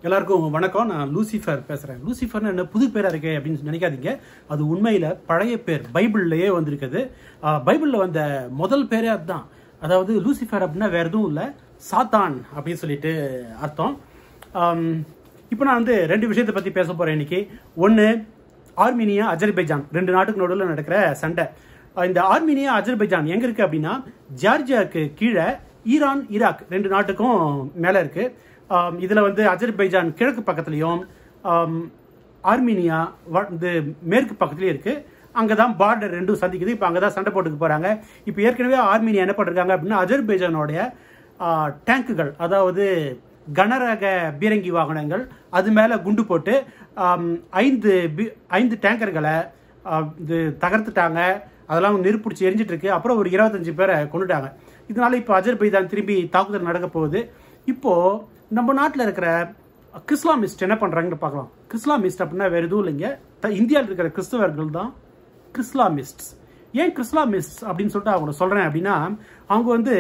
எல்லாருக்கும் வணக்கம் நான் லூசிஃபர் பேசுறேன் லூசிஃபர்னு என்ன புது பேரா இருக்கே அப்படின்னு நினைக்காதீங்க அது உண்மையில பழைய பேர் பைபிள்லயே வந்திருக்குது ஆஹ், பைபிள்ல வந்த முதல் பேரே அதுதான் அதாவது லூசிஃபர் அப்படின்னா வேற எதுவும் இல்லை சாத்தான் அப்படின்னு சொல்லிட்டு அர்த்தம் ஆம், இப்போ நான் வந்து ரெண்டு விஷயத்தை பத்தி பேச போறேன் இன்னைக்கு ஒன்று ஆர்மீனியா அஜர்பைஜான் ரெண்டு நாட்டுக்கு நடுவில் நடக்கிற சண்டை அஹ் இந்த ஆர்மீனியா அஜர்பைஜான் எங்க இருக்கு அப்படின்னா ஜார்ஜியாவுக்கு கீழே ஈரான் ஈராக் ரெண்டு நாட்டுக்கும் மேல இருக்கு ஆம், இதுல வந்து அஜர்பைஜான் கிழக்கு பக்கத்துலயும் ஆம், ஆர்மீனியா வ- இது மேற்கு பக்கத்துலயும் இருக்கு அங்கதான் பார்டர் ரெண்டும் சந்திக்குது இப்போ அங்கதான் சண்டை போட்டுக்க போறாங்க இப்போ ஏற்கனவே ஆர்மீனியா என்ன பண்ணிருக்காங்க அப்படின்னா அஜர்பைஜானோடைய ஆ, டேங்குகள் அதாவது கனரக பீரங்கி வாகனங்கள் அது மேல குண்டு போட்டு ஆம், ஐந்து பி- ஐந்து டேங்கர்களை ஆ, இது தகர்த்துட்டாங்க அதெல்லாம் நெருப்பிடிச்சு எரிஞ்சிட்டு இருக்கு அப்புறம் ஒரு இருபத்தஞ்சு பேரை கொண்டுட்டாங்க இதனால இப்போ அஜர்பைஜான் திரும்பி தாக்குதல் நடக்க போகுது இப்போ நம்ம நாட்டில் இருக்கிற கிறிஸ்லாமிஸ்ட் என்ன பண்றாங்கன்னு பார்க்கலாம் கிறிஸ்லாமிஸ்ட் அப்படின்னா வேற எதுவும் இல்லைங்க த- இந்தியாவில் இருக்கிற கிறிஸ்தவர்கள் தான் கிறிஸ்லாமிஸ்ட் ஏன் கிறிஸ்லாமிஸ்ட் அப்படின்னு சொல்லிட்டு அவங்க சொல்றேன் அப்படின்னா அவங்க வந்து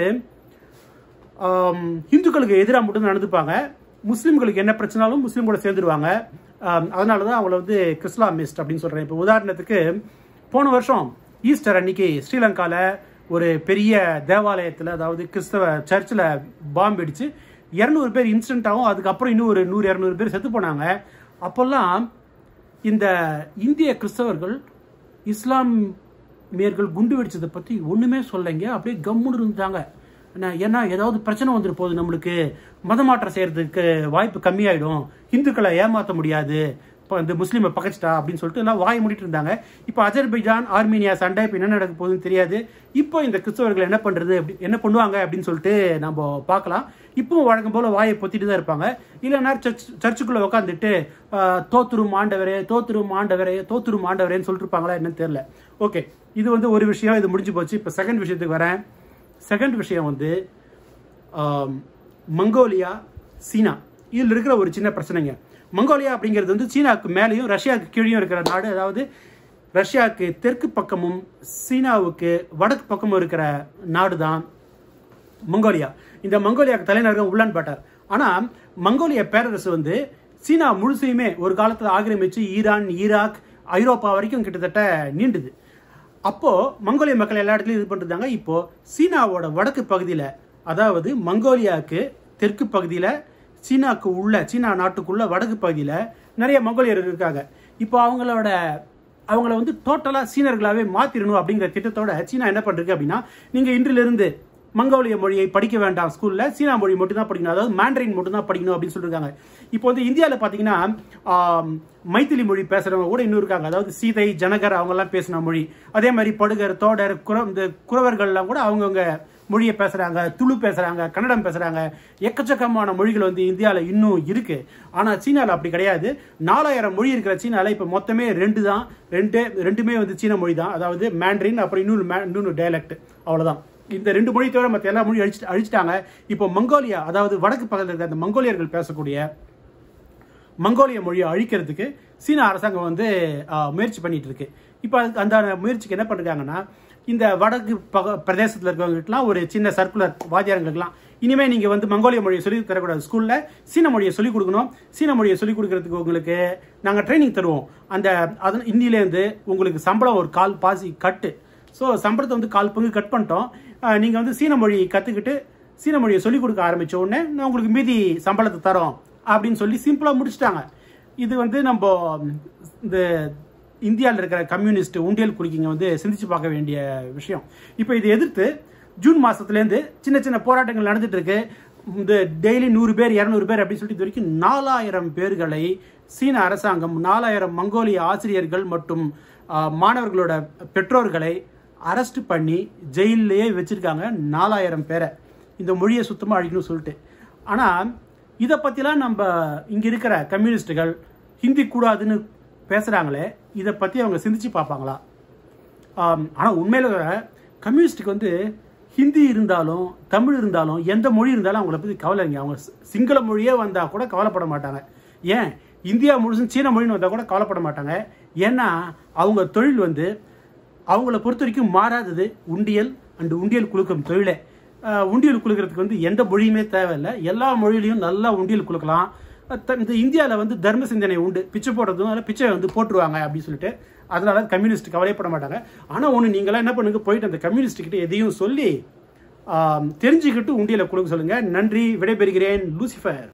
ஆம், இந்துக்களுக்கு எதிராக மட்டும் நடந்துப்பாங்க முஸ்லீம்களுக்கு என்ன பிரச்சனாலும் முஸ்லீம் கூட சேர்ந்துருவாங்க ஆம், அதனால தான் அவங்கள வந்து கிறிஸ்லாமிஸ்ட் அப்படின்னு சொல்றேன் இப்போ உதாரணத்துக்கு போன வருஷம் ஈஸ்டர் அன்னைக்கு ஸ்ரீலங்கால ஒரு பெரிய தேவாலயத்தில் அதாவது கிறிஸ்தவ சர்ச்சில் பாம்பு வெடிச்சு இரநூறு பேர் இன்சிடென்ட் ஆகும் அதுக்கப்புறம் இன்னும் ஒரு நூறு இரநூறு பேர் செத்து போனாங்க அப்போல்லாம் இந்த இந்திய கிறிஸ்தவர்கள் இஸ்லாமியர்கள் குண்டு வெடிச்சதை பற்றி ஒன்றுமே சொல்லலைங்க அப்படியே கம்முன்னு இருந்தாங்க என்ன- ஏன்னா ஏதாவது பிரச்சனை வந்துட்டு போகுது நம்மளுக்கு மதமாற்றம் செய்யறதுக்கு வாய்ப்பு கம்மியாயிடும் இந்துக்களை ஏமாற்ற முடியாது இப்போ இந்த முஸ்லீமை பகைச்சிட்டா அப்படின்னு சொல்லிட்டு எல்லாம் வாய் மூடிட்டு இருந்தாங்க இப்போ அஜர்பைஜான் ஆர்மீனியா சண்டை இப்போ என்ன நடக்க போகுதுன்னு தெரியாது இப்போ இந்த கிறிஸ்தவர்கள் என்ன பண்றது அப்படி என்ன பண்ணுவாங்க அப்படின்னு சொல்லிட்டு நம்ம பார்க்கலாம் இப்பவும் வழக்கம் போல வாயை பொத்திட்டு தான் இருப்பாங்க இல்லைன்னா சர்ச் சர்ச்சுக்குள்ள உட்காந்துட்டு தோத்துரும் ஆண்டவரே தோத்துரும் ஆண்டவரே தோத்துரும் ஆண்டவரேன்னு சொல்லிட்டு இருப்பாங்களா என்னன்னு தெரியல ஓகே இது வந்து ஒரு விஷயம் இது முடிஞ்சு போச்சு இப்போ செகண்ட் விஷயத்துக்கு வரேன் செகண்ட் விஷயம் வந்து ஆம், மங்கோலியா சீனா இதில் இருக்கிற ஒரு சின்ன பிரச்சனைங்க மங்கோலியா அப்படிங்கிறது வந்து சீனாவுக்கு மேலேயும் ரஷ்யாவுக்கு கீழேயும் இருக்கிற நாடு அதாவது ரஷ்யாவுக்கு தெற்கு பக்கமும் சீனாவுக்கு வடக்கு பக்கமும் இருக்கிற நாடு தான் மங்கோலியா இந்த மங்கோலியாவுக்கு தலைநகரம் உலான் பாட்டார் ஆனா மங்கோலிய பேரரசு வந்து சீனா முழுசையுமே ஒரு காலத்துல ஆக்கிரமிச்சு ஈரான் ஈராக் ஐரோப்பா வரைக்கும் கிட்டத்தட்ட நீண்டுது அப்போ மங்கோலிய மக்கள் எல்லா இடத்துலயும் இது பண்ணிருந்தாங்க இப்போ சீனாவோட வடக்கு பகுதியில அதாவது மங்கோலியாவுக்கு தெற்கு பகுதியில சீனாக்கு உள்ள சீனா நாட்டுக்குள்ள வடக்கு பகுதியில நிறைய மங்கோலியர்கள் இருக்காங்க இப்போ அவங்களோட அவங்கள வந்து டோட்டலா சீனர்களாவே மாத்திரணும் அப்படிங்கிற திட்டத்தோட சீனா என்ன பண்றது அப்படின்னா நீங்க இன்றிலிருந்து மங்கோலிய மொழியை படிக்க வேண்டாம் ஸ்கூல்ல சீனா மொழி மட்டும் தான் படிக்கணும் அதாவது மேண்ட்ரின் மட்டும் தான் படிக்கணும் அப்படின்னு சொல்லிருக்காங்க இப்போ வந்து இந்தியாவில் பார்த்தீங்கன்னா ஆம், மைத்திலி மொழி பேசுறவங்க கூட இன்னும் இருக்காங்க அதாவது சீதை ஜனகர் அவங்க எல்லாம் பேசின மொழி அதே மாதிரி படுகர் தோடர் குர இந்த குறவர்கள்லாம் கூட அவங்கவுங்க மொழியை பேசுறாங்க துளு பேசுறாங்க கன்னடம் பேசுறாங்க எக்கச்சக்கமான மொழிகள் வந்து இந்தியாவில் இன்னும் இருக்கு ஆனா சீனால அப்படி கிடையாது நாலாயிரம் மொழி இருக்கிற சீனால இப்ப மொத்தமே ரெண்டு தான் ரெண்டு ரெண்டுமே வந்து சீன மொழி தான் அதாவது மேண்ட்ரின் அப்புறம் இன்னொரு மே- இன்னொரு டயலக்ட் அவ்வளவுதான் இந்த ரெண்டு மொழி தவிர மற்ற எல்லா மொழியும் அழிச்சு அழிச்சிட்டாங்க இப்போ மங்கோலியா அதாவது வடக்கு பக்கத்தில் இருக்கிற அந்த மங்கோலியர்கள் பேசக்கூடிய மங்கோலிய மொழியை அழிக்கிறதுக்கு சீன அரசாங்கம் வந்து ஆ, முயற்சி பண்ணிட்டு இருக்கு இப்போ அதுக்கு அந்த முயற்சிக்கு என்ன பண்ணிருக்காங்கன்னா இந்த வடக்கு பக பிரதேசத்தில் இருக்கிறவங்களுக்குலாம் ஒரு சின்ன சர்க்குலர் வாத்தியாரங்களுக்குலாம் இனிமே நீங்க வந்து மங்கோலிய மொழியை சொல்லி தரக்கூடாது ஸ்கூல்ல சீன மொழியை சொல்லிக் கொடுக்கணும் சீன மொழியை சொல்லிக் கொடுக்கறதுக்கு உங்களுக்கு நாங்க ட்ரைனிங் தருவோம் அந்த அதன் இந்தியிலேருந்து உங்களுக்கு சம்பளம் ஒரு கால் பாசி கட்டு ஸோ சம்பளத்தை வந்து கால் பங்கு கட் பண்ணிட்டோம் ஆ, நீங்க வந்து சீன மொழி கத்துக்கிட்டு சீன மொழியை சொல்லிக் கொடுக்க ஆரம்பிச்ச உடனே நான் உங்களுக்கு மீதி சம்பளத்தை தரோம் அப்படின்னு சொல்லி சிம்பிளா முடிச்சிட்டாங்க இது வந்து நம்ம இந்த இந்தியாவில் இருக்கிற கம்யூனிஸ்ட் உண்டியல் குளிக்கிங்க வந்து சிந்திச்சு பார்க்க வேண்டிய விஷயம் இப்போ இதை எதிர்த்து ஜூன் மாசத்துலேருந்து சின்ன சின்ன போராட்டங்கள் நடந்துட்டு இருக்கு இந்த டெய்லி நூறு பேர் இரநூறு பேர் அப்படின்னு சொல்லிட்டு இது வரைக்கும் நாலாயிரம் பேர்களை சீன அரசாங்கம் நாலாயிரம் மங்கோலிய ஆசிரியர்கள் மற்றும் ஆ, மாணவர்களோட பெற்றோர்களை அரெஸ்ட் பண்ணி ஜெயிலேயே வச்சிருக்காங்க நாலாயிரம் பேரை இந்த மொழியை சுத்தமாக அழிக்கணும்னு சொல்லிட்டு ஆனால் இதை பற்றிலாம் நம்ம இங்கே இருக்கிற கம்யூனிஸ்டுகள் ஹிந்தி கூடாதுன்னு பேசுகிறாங்களே இதை பற்றி அவங்க சிந்திச்சு பார்ப்பாங்களா ஆனால் உண்மையில கம்யூனிஸ்டுக்கு வந்து ஹிந்தி இருந்தாலும் தமிழ் இருந்தாலும் எந்த மொழி இருந்தாலும் அவங்கள பற்றி கவலை இல்லைங்க அவங்க சி- சிங்கள மொழியே வந்தால் கூட கவலைப்பட மாட்டாங்க ஏன் இந்தியா முழுசும் சீன மொழின்னு வந்தால் கூட கவலைப்பட மாட்டாங்க ஏன்னா அவங்க தொழில் வந்து அவங்கள பொறுத்த வரைக்கும் மாறாதது உண்டியல் அண்ட் உண்டியல் குலுக்கும் தொழிலே அஹ், உண்டியல் குலுக்கிறதுக்கு வந்து எந்த மொழியுமே தேவையில்லை எல்லா மொழியிலையும் நல்லா உண்டியல் குலுக்கலாம் த- இந்த இந்தியாவில் வந்து தர்ம சிந்தனை உண்டு பிச்சை போடுறதும் அதில் பிச்சை வந்து போட்டுருவாங்க அப்படின்னு சொல்லிட்டு அதனால கம்யூனிஸ்ட் கவலைப்பட மாட்டாங்க ஆனால் ஒன்று நீங்களாம் என்ன பண்ணுங்க போயிட்டு அந்த கம்யூனிஸ்ட் கிட்ட எதையும் சொல்லி ஆம், தெரிஞ்சுக்கிட்டு உண்டியலை கொடுக்க சொல்லுங்க நன்றி விடைபெறுகிறேன் லூசிஃபர்